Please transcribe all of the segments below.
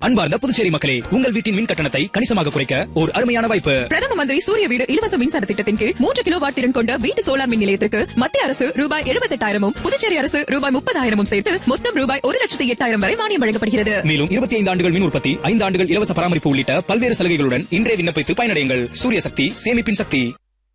அன்பார்ந்த புதுச்சேரி மக்களே உங்கள் வீட்டின் மின் கட்டணத்தை கணிசமாக குறைக்க ஒரு அருமையான வாய்ப்பு பிரதம மந்திரி சூரிய வீடு இலவச மின்சார திட்டத்தின் கீழ் மூன்று கிலோ வாட் திறன் கொண்ட வீட்டு சோலார் மின் நிலையத்திற்கு மத்திய அரசு ரூபாய் எழுபத்தெட்டாயிரமும் புதுச்சேரி அரசு ரூபாய் முப்பதாயிரமும் சேர்த்து மொத்தம் ரூபாய் ஒரு லட்சத்தி எட்டாயிரம் வரை மானியம் வழங்கப்படுகிறது மேலும் இருபத்தி ஐந்து ஆண்டுகள் மின் உற்பத்தி ஐந்து ஆண்டுகள் இலவச பராமரிப்பு உள்ளிட்ட பல்வேறு சலுகைகளுடன் இன்றே விண்ணப்பித்து பயனடையுங்கள் சூரிய சக்தி சேமிப்பின் சக்தி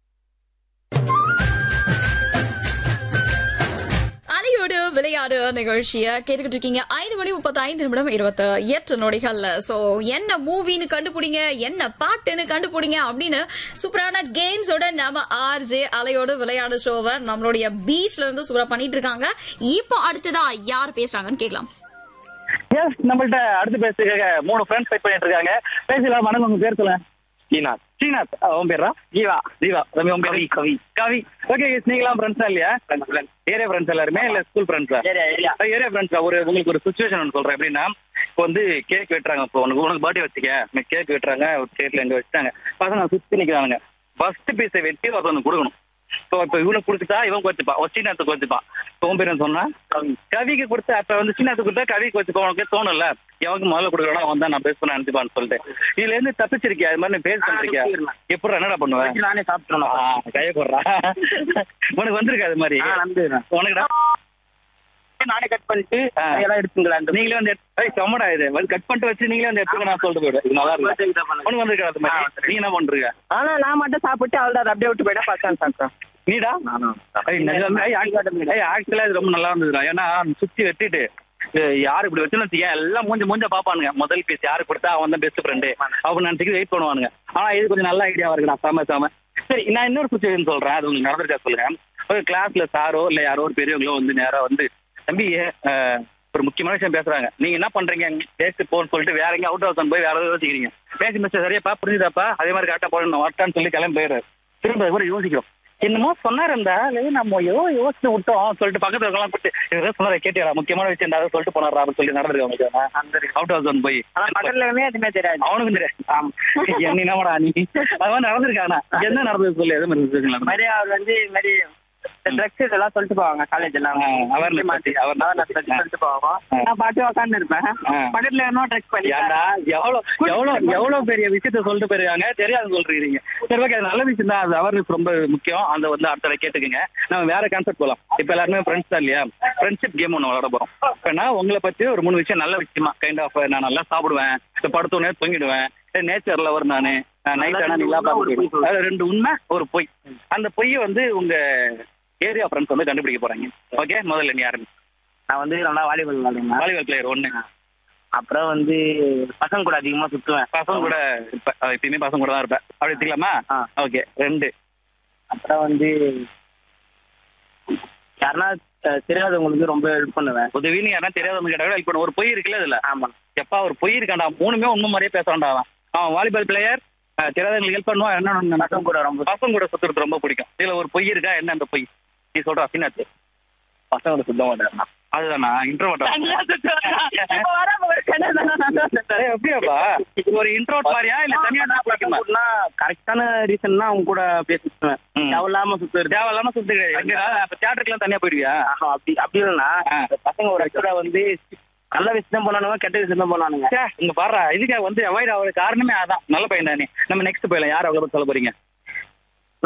அலையோடு விளையாடு நிகழ்ச்சிய கேட்டுக்கிட்டு இருக்கீங்க ஐந்து மணி முப்பத்தி ஐந்து நிமிடம் இருபத்தி எட்டு நொடிகள்ல சோ என்ன மூவின்னு கண்டுபிடிங்க என்ன பாட்டுன்னு கண்டுபிடிங்க அப்படின்னு சூப்பரான கேம்ஸோட நம்ம ஆர்ஜே அலையோடு விளையாடு ஷோவை நம்மளுடைய பீச்ல இருந்து சூப்பரா பண்ணிட்டு இருக்காங்க இப்போ அடுத்ததா யார் பேசுறாங்கன்னு கேட்கலாம் எஸ் நம்மள்ட்ட அடுத்து பேசுறதுக்காக மூணு ஃப்ரெண்ட்ஸ் வெயிட் பண்ணிட்டு இருக்காங்க பேசலாம் வணக்கம் உங்க பேர் சொல்லுங்க ஸ்ரீநாத் ஸ்ரீநாத் ஆ, உன் பேரா ஜீவா ஜீவா ரவி உன் பேர் கவி கவி ஓகே நீங்களாம் ஃப்ரெண்ட்ஸா இல்லையா ஏரியா ஃப்ரெண்ட்ஸ் எல்லாருமே இல்ல ஸ்கூல் ஃப்ரெண்ட்ஸா ஏரியா ஏரியா ஏரியா ஃப்ரெண்ட்ஸா ஒரு உங்களுக்கு ஒரு சுச்சுவேஷன் ஒன்று சொல்றேன் எப்படின்னா இப்போ வந்து கேக் வெட்டுறாங்க இப்போ உனக்கு உனக்கு பர்த்டே வச்சுக்க கேக் வெட்டுறாங்க ஒரு ஸ்டேட்ல எங்க வச்சுட்டாங்க பசங்க சுத்தி நிக்கிறாங்க ஃபர்ஸ்ட் பீஸை வெட்டி ஒருத்தவங்க கொடுக்கணும் இப்போ இப்போ இவனுக்கு கொடுத்துட்டா இவன் கோச்சுப்பா ஒரு சீனாத்துக்கு கோச்சுப்பா இப்போ உன் பேர் என்ன சொன்னா கவி கவிக்கு கொடுத்து அப்ப வந்து சீனாத்துக்கு கொடுத்தா கவிக்கு வச்சுப்பா உனக்கு தோணும்ல எவனுக்கு முதல்ல கொடுக்குறோம் அவன் தான் நான் பேச பண்ண நினைச்சுப்பான்னு சொல்லிட்டு இதுல இருந்து தப்பிச்சிருக்கியா அது மாதிரி நீ பேச பண்ணிருக்கியா எப்படி என்னடா பண்ணுவேன் நானே சாப்பிட்டுறேன் கைய போடுறா உனக்கு வந்திருக்கு அது மாதிரி உனக்குடா நானே கட் பண்ணிட்டு ஆ. எல்லாம் எடுத்துங்களா நீங்களே வந்து எடுத்து- ஏய், செம்மடா இது வந்து கட் பண்ணிட்டு வச்சு நீங்களே வந்து எடுத்துக்க நான் சொல்லிட்டு போயிடுவேன் இது நல்லா இருக்கு உனக்கு வந்திருக்கு அது மாதிரி நீ என்ன பண்றீங்க ஆனா நான் மட்டும் சாப்பிட்டு அவள்தான் அப்படியே விட்டு போயிட்டா பசங்க சாப்பிட்டேன் நீடா ஏய், நிஜமா- ஏய், ஆக்சுவலா- ஏய், ஆக்சுவலா இது ரொம்ப நல்லா இருந்ததுடா ஏன்னா சுத்தி வெட்டிட்டு இது யாரு இப்படி வச்சுன்னு வச்சுக்க எல்லாம் மூஞ்ச மூஞ்ச பாப்பானுங்க முதல் பீஸ் யாரு கொடுத்தா அவன் தான் பெஸ்ட் ஃப்ரெண்டு அவன் நினைச்சு வெயிட் பண்ணுவானுங்க ஆனா இது கொஞ்சம் நல்ல ஐடியாவா இருக்குடா செம செம சரி நான் இன்னொரு சுச்சுவேஷன் சொல்றேன் அது உங்களுக்கு நடந்திருக்கா சொல்லுங்க ஒரு கிளாஸ்ல சாரோ இல்ல யாரோ ஒரு பெரியவங்களோ வந்து நேரா வந்து தம்பி அஹ், ஒரு முக்கியமான விஷயம் பேசுறாங்க நீங்க என்ன பண்றீங்க பேசி போன்னு சொல்லிட்டு வேற எங்க அவுட் ஹவுஸ் போய் வேற ஏதாவது யோசிக்கிறீங்க பேசி மிஸ்டர் சரியாப்பா புரிஞ்சுதாப்பா அதே மாதிரி கரெக்டா போடணும் வரட்டான்னு சொல்லி கிளம்பி போயிடுறாரு திரும்ப கூட யோசிக்கிறோம் என்னமோ சொன்னார் இருந்தா இல்ல நம்ம ஏதோ யோசிச்சு விட்டோம் சொல்லிட்டு பக்கத்துல இருக்கலாம் கூப்பிட்டு ஏதோ சொன்னார கேட்டியா முக்கியமான விஷயம் அதை சொல்லிட்டு போனாரா அப்படின்னு சொல்லி நடந்திருக்காங்க அவுட் ஹவுஸ் ஒன் போய் ஆனா பக்கத்துல இருந்தே எதுவுமே தெரியாது அவனுக்கும் தெரியாது என்ன என்னமாடா நீ அது மாதிரி நடந்திருக்கானா என்ன நடந்தது சொல்லு எது மாதிரி இருந்துச்சுங்களா மாதிரி அவர் வந்து இது மாதிரி ட்ரக்ஸ் இதெல்லாம் சொல்லிட்டு போவாங்க காலேஜ் எல்லாம் ஆ, awareness பத்தி, awareness awareness பத்தி. பத்தி சொல்லிட்டு போவோம் ஆ. நான் பாட்டு உட்காந்து இருப்பேன் ஆ. பக்கத்துல என்ன ட்ரக்ஸ் பண்ணி ஏன்டா எவ்வளவு எவ்வளவு எவ்வளவு பெரிய விஷயத்த சொல்லிட்டு போயிருக்காங்க தெரியாது சொல்றீங்க சரி ஓகே நல்ல விஷயம் தான் அது அவேர்னஸ் ரொம்ப முக்கியம் அந்த வந்து அடுத்த தடவை கேட்டுக்குங்க நம்ம வேற கான்செப்ட் போலாம் இப்ப எல்லாருமே ஃப்ரெண்ட்ஸ் தான் இல்லையா ஃப்ரெண்ட்ஷிப் கேம் ஒன்று விளாட போறோம் இப்ப நான் உங்களை பத்தி ஒரு மூணு விஷயம் நல்ல விஷயமா கைண்ட் ஆஃப் நான் நல்லா சாப்பிடுவேன் இப்ப படுத்தோடனே தூங்கிடுவேன் நேச்சர் லவர் நானு நைட் ஆனா நீங்களா பார்த்து அது ரெண்டு உண்மை ஒரு பொய் அந்த பொய்யை வந்து உங்க ஏரியா ஃப்ரெண்ட்ஸ் வந்து கண்டுபிடிக்க போறாங்க ஓகே முதல்ல நீ யாருங்க நான் வந்து நல்லா வாலிபால் விளையாடுவேன் வாலிபால் பிளேயர் ஒண்ணு அப்புறம் வந்து பசங்க கூட அதிகமா சுத்துவேன் பசங்க கூட இருப்ப அஹ் எப்பயுமே பசங்க கூட தான் இருப்பேன் அப்படி எடுத்துக்கலாமா ஆ. ஓகே ரெண்டு அப்புறம் வந்து யாருன்னா அஹ், தெரியாதவங்களுக்கு ரொம்ப ஹெல்ப் பண்ணுவேன் உதவின்னு யாரா தெரியாதவங்க கேட்டா ஹெல்ப் பண்ண ஒரு பொய் இருக்குல்ல இதுல ஆமா எப்பா ஒரு பொய் இருக்காண்டா மூணுமே உண்மை மாதிரியே பேசுறான்டா அவன் அவன் வாலிபால் பிளேயர் தெரியாதவங்களுக்கு ஹெல்ப் பண்ணுவான் என்ன பசங்க கூட ரொம்ப பசங்க கூட சுத்துறது ரொம்ப பிடிக்கும் இதுல ஒரு பொய் இருக்கா என்ன அந்த பொய் நீ சொல்ற அசினாத்து பசங்க கூட சுத்த மாட்டேன் அதுதானா இன்ட்ரோவர்ட்டா எப்படியாப்பா ஒரு இன்ட்ரோட் மாதிரியா இல்ல தனியா தான் பிடிக்குமா கரெக்டான ரீசன்னா அவங்க கூட அப்படியே சுத்துவேன் ம். தேவையில்லாம சுத்துறது தேவையில்லாம சுத்து கிடையாது எங்க அப்ப தியேட்டருக்குலாம் தனியா போயிடுவியா ஆஹா, அப்படி அப்படி இல்லைன்னா ஆ. பசங்க ஒரு ஆக்சுவலா வந்து நல்ல விஷயம் தான் பண்ணானுங்க கெட்ட விஷயம் தான் பண்ணானுங்க ச்சே, இங்க பாரு இதுக்கு வந்து அவாய்ட் ஆகுற காரணமே அதான் நல்ல பையன் தானே நம்ம நெக்ஸ்ட் போயிடலாம் யார் அவ்வளவு சொல்ல போறீங்க